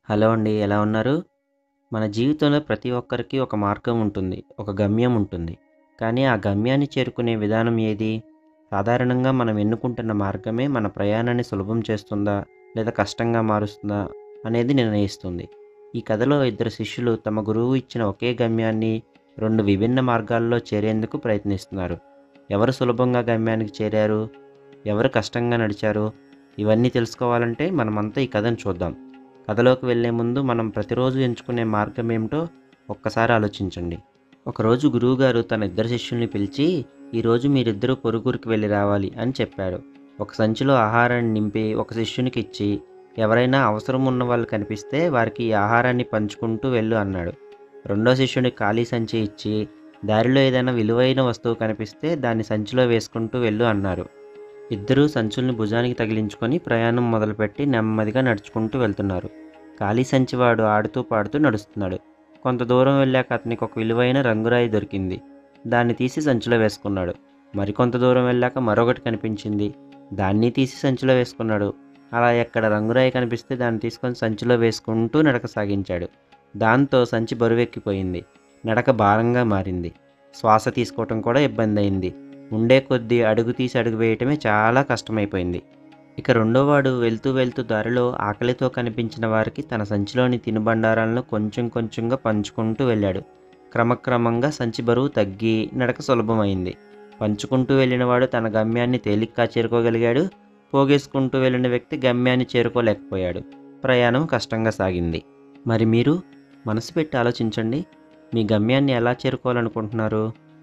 hello అండి ఎలా ఉన్నారు మన జీవితంలో ప్రతి ఒక్కరికి ఒక మార్గం ఉంటుంది ఒక గమ్యం ఉంటుంది కానీ ఆ గమ్యాన్ని చేరుకునే విధానం ఏది సాధారణంగా మనం ఎన్నుకుంటున్న మార్గమే మన ప్రయాణాన్ని సులభం చేస్తుందా లేదా కష్టంగా మారుస్తుందా అనేది నిర్ణయిస్తుంది ఈ కథలో ఇద్దరు శిష్యులు తమ గురువు ఇచ్చిన ఒకే గమ్యాన్ని రెండు విభిన్న మార్గాల్లో చేరేందుకు ప్రయత్నిస్తున్నారు ఎవరు సులభంగా గమ్యానికి చేరారు ఎవరు కష్టంగా నడిచారు ఇవన్నీ తెలుసుకోవాలంటే మనమంతా ఈ కథను చూద్దాం కథలోకి వెళ్ళే ముందు మనం ప్రతిరోజు ఎంచుకునే మార్గం ఏమిటో ఒక్కసారి ఆలోచించండి ఒకరోజు గురువుగారు తన ఇద్దరు శిష్యుల్ని పిలిచి ఈరోజు మీరిద్దరూ పొరుగురికి వెళ్ళి రావాలి అని చెప్పాడు ఒక సంచిలో ఆహారాన్ని నింపి ఒక శిష్యునికి ఇచ్చి ఎవరైనా అవసరం ఉన్న వాళ్ళు కనిపిస్తే వారికి ఈ ఆహారాన్ని పంచుకుంటూ వెళ్ళు అన్నాడు రెండో శిష్యునికి ఖాళీ సంచి ఇచ్చి దారిలో ఏదైనా విలువైన వస్తువు కనిపిస్తే దాన్ని సంచిలో వేసుకుంటూ వెళ్ళు అన్నారు ఇద్దరూ సంచుల్ని భుజానికి తగిలించుకొని ప్రయాణం మొదలుపెట్టి నెమ్మదిగా నడుచుకుంటూ వెళ్తున్నారు ఖాళీ సంచివాడు ఆడుతూ పాడుతూ నడుస్తున్నాడు కొంత దూరం వెళ్ళాక అతనికి ఒక విలువైన రంగురాయి దొరికింది దాన్ని తీసి సంచిలో వేసుకున్నాడు మరికొంత దూరం వెళ్ళాక మరొకటి కనిపించింది దాన్ని తీసి సంచిలో వేసుకున్నాడు అలా ఎక్కడ రంగురాయి కనిపిస్తే దాన్ని తీసుకొని సంచిలో వేసుకుంటూ నడక సాగించాడు దాంతో సంచి బరువెక్కిపోయింది నడక భారంగా మారింది శ్వాస తీసుకోవటం కూడా ఇబ్బంది అయింది ఉండే కొద్దీ అడుగు తీసి అడుగు వేయటమే చాలా కష్టమైపోయింది ఇక రెండోవాడు వెళ్తూ వెళ్తూ దారిలో ఆకలితో కనిపించిన వారికి తన సంచిలోని తినుబండారాలను కొంచెం కొంచెంగా పంచుకుంటూ వెళ్ళాడు క్రమక్రమంగా సంచి బరువు తగ్గి నడక సులభమైంది పంచుకుంటూ వెళ్ళినవాడు తన గమ్యాన్ని తేలిగ్గా చేరుకోగలిగాడు పోగేసుకుంటూ వెళ్ళిన వ్యక్తి గమ్యాన్ని చేరుకోలేకపోయాడు ప్రయాణం కష్టంగా సాగింది మరి మీరు మనసు పెట్టి ఆలోచించండి మీ గమ్యాన్ని ఎలా చేరుకోవాలనుకుంటున్నారు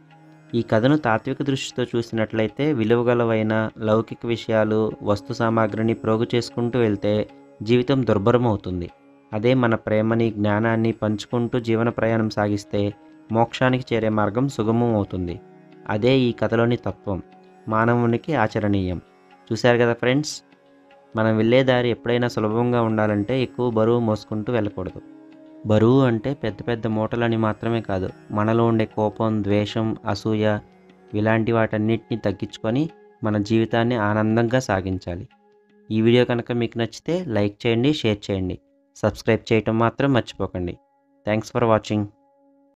ఈ కథను తాత్విక దృష్టితో చూసినట్లయితే విలువగలవైన లౌకిక విషయాలు వస్తు సామాగ్రిని ప్రోగు చేసుకుంటూ వెళ్తే జీవితం దుర్భరం అవుతుంది అదే మన ప్రేమని జ్ఞానాన్ని పంచుకుంటూ జీవన ప్రయాణం సాగిస్తే మోక్షానికి చేరే మార్గం సుగమం అవుతుంది అదే ఈ కథలోని తత్వం మానవునికి ఆచరణీయం చూశారు కదా ఫ్రెండ్స్ మనం వెళ్ళే దారి ఎప్పుడైనా సులభంగా ఉండాలంటే ఎక్కువ బరువు మోసుకుంటూ వెళ్ళకూడదు బరువు అంటే పెద్ద పెద్ద మూటలని మాత్రమే కాదు మనలో ఉండే కోపం ద్వేషం అసూయ ఇలాంటి వాటన్నిటిని తగ్గించుకొని మన జీవితాన్ని ఆనందంగా సాగించాలి ఈ వీడియో కనుక మీకు నచ్చితే లైక్ చేయండి షేర్ చేయండి సబ్స్క్రైబ్ చేయటం మాత్రం మర్చిపోకండి థ్యాంక్స్ ఫర్ వాచింగ్